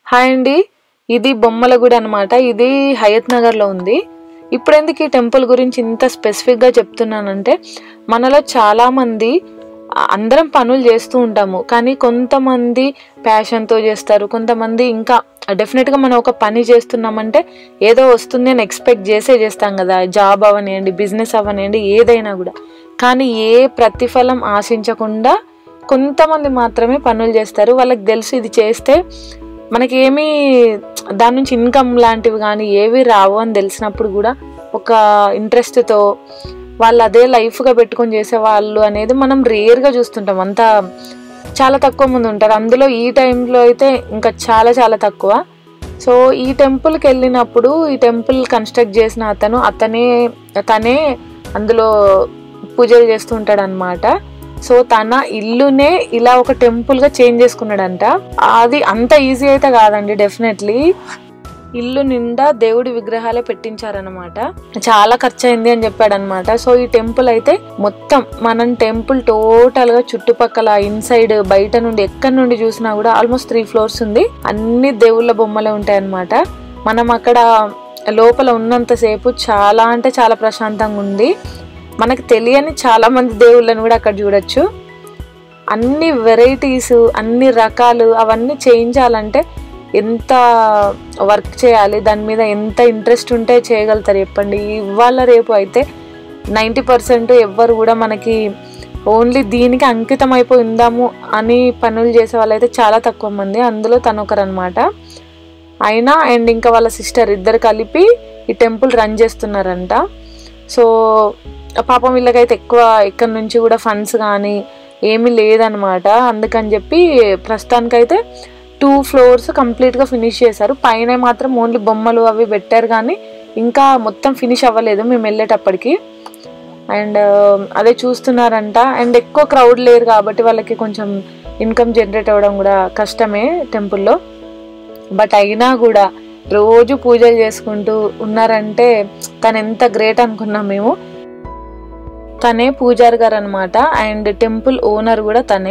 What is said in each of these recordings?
hi అండి ఇది బొమ్మల గుడి అనమాట ఇది హయత్ నగర్లో ఉంది ఇప్పుడు ఎందుకు ఈ టెంపుల్ గురించి ఇంత స్పెసిఫిక్గా చెప్తున్నానంటే మనలో చాలామంది అందరం పనులు చేస్తూ ఉంటాము కానీ కొంతమంది ప్యాషన్తో చేస్తారు కొంతమంది ఇంకా డెఫినెట్గా మనం ఒక పని చేస్తున్నామంటే ఏదో వస్తుంది అని ఎక్స్పెక్ట్ చేసే చేస్తాం కదా జాబ్ అవనివ్వండి బిజినెస్ అవనివ్వండి ఏదైనా కూడా కానీ ఏ ప్రతిఫలం ఆశించకుండా కొంతమంది మాత్రమే పనులు చేస్తారు వాళ్ళకి తెలుసు ఇది చేస్తే మనకి ఏమీ దాని నుంచి ఇన్కమ్ లాంటివి కానీ ఏవి రావు అని తెలిసినప్పుడు కూడా ఒక ఇంట్రెస్ట్తో వాళ్ళు అదే లైఫ్గా పెట్టుకొని చేసే వాళ్ళు అనేది మనం రేర్గా చూస్తుంటాం అంత చాలా తక్కువ మంది ఉంటారు అందులో ఈ టైంలో అయితే ఇంకా చాలా చాలా తక్కువ సో ఈ టెంపుల్కి వెళ్ళినప్పుడు ఈ టెంపుల్ కన్స్ట్రక్ట్ చేసిన అతను అతనే తనే అందులో పూజలు చేస్తూ ఉంటాడు అనమాట సో తన ఇల్లునే ఇలా ఒక టెంపుల్ గా చేంజ్ చేసుకున్నాడంట అది అంత ఈజీ అయితే కాదండి డెఫినెట్లీ ఇల్లు నిండా దేవుడి విగ్రహాలే పెట్టించారనమాట చాలా ఖర్చు అయింది అని చెప్పాడు అనమాట సో ఈ టెంపుల్ అయితే మొత్తం మనం టెంపుల్ టోటల్ గా చుట్టుపక్కల ఇన్సైడ్ బయట నుండి ఎక్కడి నుండి చూసినా కూడా ఆల్మోస్ట్ త్రీ ఫ్లోర్స్ ఉంది అన్ని దేవుళ్ళ బొమ్మలే ఉంటాయి అనమాట మనం అక్కడ లోపల ఉన్నంతసేపు చాలా అంటే చాలా ప్రశాంతంగా ఉంది మనకు తెలియని చాలా మంది దేవుళ్ళని కూడా అక్కడ చూడొచ్చు అన్ని వెరైటీస్ అన్ని రకాలు అవన్నీ చేయించాలంటే ఎంత వర్క్ చేయాలి దాని మీద ఎంత ఇంట్రెస్ట్ ఉంటే చేయగలుగుతారు చెప్పండి ఇవాళ రేపు అయితే నైంటీ పర్సెంట్ ఎవ్వరు కూడా మనకి ఓన్లీ దీనికి అంకితం అయిపోయి ఉందాము అని పనులు చేసే వాళ్ళైతే చాలా తక్కువ మంది అందులో తను ఒకరు అనమాట అయినా అండ్ ఇంకా వాళ్ళ సిస్టర్ ఇద్దరు కలిపి ఈ టెంపుల్ రన్ చేస్తున్నారంట సో పాపం వీళ్ళకైతే ఎక్కువ ఇక్కడ నుంచి కూడా ఫండ్స్ కానీ ఏమీ లేదనమాట అందుకని చెప్పి ప్రస్తుతానికైతే టూ ఫ్లోర్స్ కంప్లీట్గా ఫినిష్ చేశారు పైన మాత్రం ఓన్లీ బొమ్మలు అవి పెట్టారు కానీ ఇంకా మొత్తం ఫినిష్ అవ్వలేదు మేము వెళ్ళేటప్పటికి అండ్ అదే చూస్తున్నారంట అండ్ ఎక్కువ క్రౌడ్ లేరు కాబట్టి వాళ్ళకి కొంచెం ఇన్కమ్ జనరేట్ అవ్వడం కూడా కష్టమే టెంపుల్లో బట్ అయినా కూడా రోజు పూజలు చేసుకుంటూ ఉన్నారంటే తను ఎంత గ్రేట్ అనుకున్నాం మేము తనే పూజారి గారు అనమాట అండ్ టెంపుల్ ఓనర్ కూడా తనే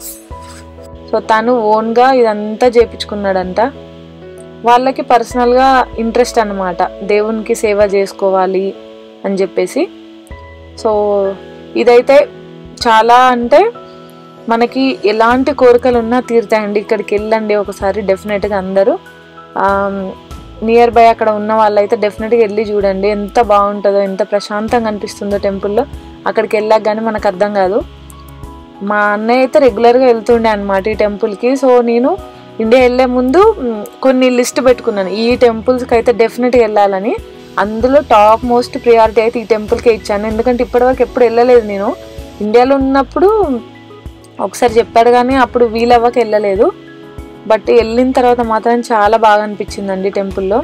సో తను ఓన్గా ఇదంతా చేపించుకున్నాడంట వాళ్ళకి పర్సనల్గా ఇంట్రెస్ట్ అనమాట దేవునికి సేవ చేసుకోవాలి అని చెప్పేసి సో ఇదైతే చాలా అంటే మనకి ఎలాంటి కోరికలు ఉన్నా తీరుతాయండి ఇక్కడికి వెళ్ళండి ఒకసారి డెఫినెట్గా అందరూ నియర్ బై అక్కడ ఉన్న వాళ్ళైతే డెఫినెట్గా వెళ్ళి చూడండి ఎంత బాగుంటుందో ఎంత ప్రశాంతంగా అనిపిస్తుందో టెంపుల్లో అక్కడికి వెళ్ళాక కానీ మనకు అర్థం కాదు మా అన్నయ్య అయితే రెగ్యులర్గా వెళ్తుండే అనమాట ఈ టెంపుల్కి సో నేను ఇండియా వెళ్ళే ముందు కొన్ని లిస్ట్ పెట్టుకున్నాను ఈ టెంపుల్స్కి అయితే డెఫినెట్గా వెళ్ళాలని అందులో టాప్ మోస్ట్ ప్రియారిటీ అయితే ఈ టెంపుల్కే ఇచ్చాను ఎందుకంటే ఇప్పటివరకు ఎప్పుడు వెళ్ళలేదు నేను ఇండియాలో ఉన్నప్పుడు ఒకసారి చెప్పాడు కానీ అప్పుడు వీలవ్వక వెళ్ళలేదు బట్ వెళ్ళిన తర్వాత మాత్రం చాలా బాగా అనిపించిందండి టెంపుల్లో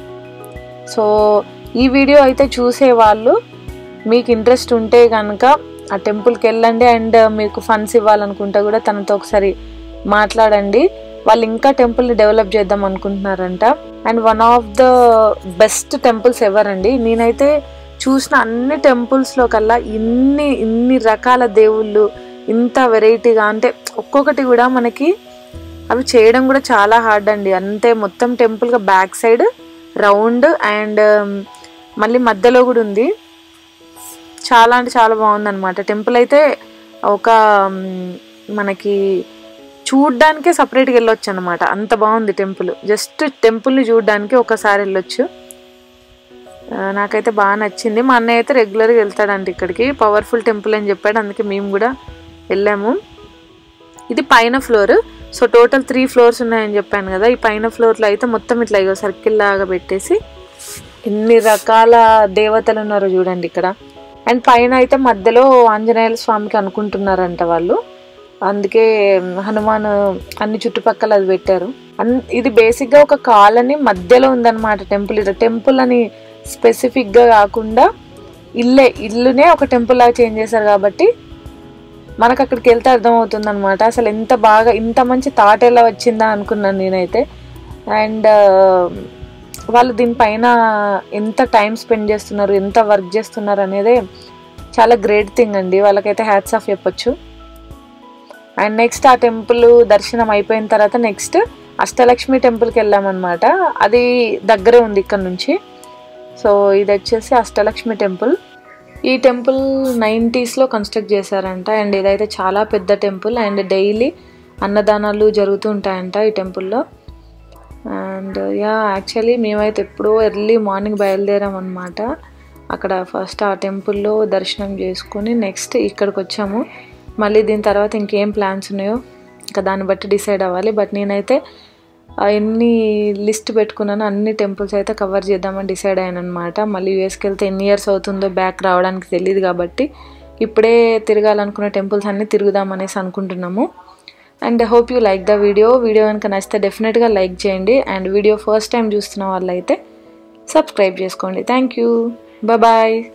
సో ఈ వీడియో అయితే చూసే వాళ్ళు మీకు ఇంట్రెస్ట్ ఉంటే కనుక ఆ టెంపుల్కి వెళ్ళండి అండ్ మీకు ఫండ్స్ ఇవ్వాలనుకుంటే కూడా తనతో ఒకసారి మాట్లాడండి వాళ్ళు ఇంకా టెంపుల్ని డెవలప్ చేద్దాం అనుకుంటున్నారంట and one of the best temples ever అండి నేనైతే చూసిన అన్ని టెంపుల్స్లో కల్లా ఇన్ని ఇన్ని రకాల దేవుళ్ళు ఇంత వెరైటీగా అంటే ఒక్కొక్కటి కూడా మనకి అవి చేయడం కూడా చాలా హార్డ్ అండి అంతే మొత్తం టెంపుల్గా బ్యాక్ సైడ్ రౌండ్ అండ్ మళ్ళీ మధ్యలో కూడా ఉంది చాలా అంటే చాలా బాగుందన్నమాట టెంపుల్ అయితే ఒక మనకి చూడ్డానికే సపరేట్గా వెళ్ళొచ్చు అనమాట అంత బాగుంది టెంపుల్ జస్ట్ టెంపుల్ని చూడడానికి ఒకసారి వెళ్ళొచ్చు నాకైతే బాగా నచ్చింది మా అన్నయ్య అయితే రెగ్యులర్గా వెళ్తాడంట ఇక్కడికి పవర్ఫుల్ టెంపుల్ అని చెప్పాడు అందుకే మేము కూడా వెళ్ళాము ఇది పైన floor so total three floors ఉన్నాయని చెప్పాను కదా ఈ పైన ఫ్లోర్లో అయితే మొత్తం ఇట్లా ఇగో సర్కిల్ లాగా పెట్టేసి ఎన్ని రకాల దేవతలు ఉన్నారో చూడండి ఇక్కడ అండ్ పైన అయితే మధ్యలో ఆంజనేయుల స్వామికి అనుకుంటున్నారంట వాళ్ళు అందుకే హనుమాన్ అన్ని చుట్టుపక్కల అది పెట్టారు ఇది బేసిక్గా ఒక కాలనీ మధ్యలో ఉందన్నమాట టెంపుల్ ఇది టెంపుల్ అని స్పెసిఫిక్గా కాకుండా ఇల్లే ఇల్లునే ఒక టెంపుల్ లాగా చేంజ్ చేశారు కాబట్టి మనకు అక్కడికి వెళ్తే అర్థమవుతుంది అనమాట అసలు ఎంత బాగా ఇంత మంచి థాట్ ఎలా వచ్చిందా అనుకున్నాను నేనైతే అండ్ వాళ్ళు దీనిపైన ఎంత టైం స్పెండ్ చేస్తున్నారు ఎంత వర్క్ చేస్తున్నారు అనేది చాలా గ్రేట్ థింగ్ అండి వాళ్ళకైతే హ్యాట్స్ ఆఫ్ చెప్పొచ్చు అండ్ నెక్స్ట్ ఆ టెంపుల్ దర్శనం అయిపోయిన తర్వాత నెక్స్ట్ అష్టలక్ష్మి టెంపుల్కి వెళ్ళామన్నమాట అది దగ్గరే ఉంది ఇక్కడ నుంచి సో ఇది వచ్చేసి అష్టలక్ష్మి టెంపుల్ ఈ టెంపుల్ నైంటీస్లో కన్స్ట్రక్ట్ చేశారంట అండ్ ఇదైతే చాలా పెద్ద టెంపుల్ అండ్ డైలీ అన్నదానాలు జరుగుతూ ఉంటాయంట ఈ టెంపుల్లో అండ్ యా యాక్చువల్లీ మేమైతే ఎప్పుడో ఎర్లీ మార్నింగ్ బయలుదేరాం అనమాట అక్కడ ఫస్ట్ ఆ టెంపుల్లో దర్శనం చేసుకుని నెక్స్ట్ ఇక్కడికి వచ్చాము మళ్ళీ దీని తర్వాత ఇంకేం ప్లాన్స్ ఉన్నాయో ఇంకా దాన్ని బట్టి డిసైడ్ అవ్వాలి బట్ నేనైతే ఆ ఎన్ని లిస్ట్ పెట్టుకున్నాను అన్ని టెంపుల్స్ అయితే కవర్ చేద్దామని డిసైడ్ అయ్యాను అనమాట మళ్ళీ యూఎస్కి వెళ్తే ఎన్ని ఇయర్స్ అవుతుందో బ్యాక్ రావడానికి తెలియదు కాబట్టి ఇప్పుడే తిరగాలనుకున్న టెంపుల్స్ అన్నీ తిరుగుదామనేసి అనుకుంటున్నాము and hope you like the video video కనుక నచ్చితే డెఫినెట్గా లైక్ చేయండి అండ్ వీడియో ఫస్ట్ టైం చూస్తున్న వాళ్ళైతే సబ్స్క్రైబ్ చేసుకోండి థ్యాంక్ యూ బాయ్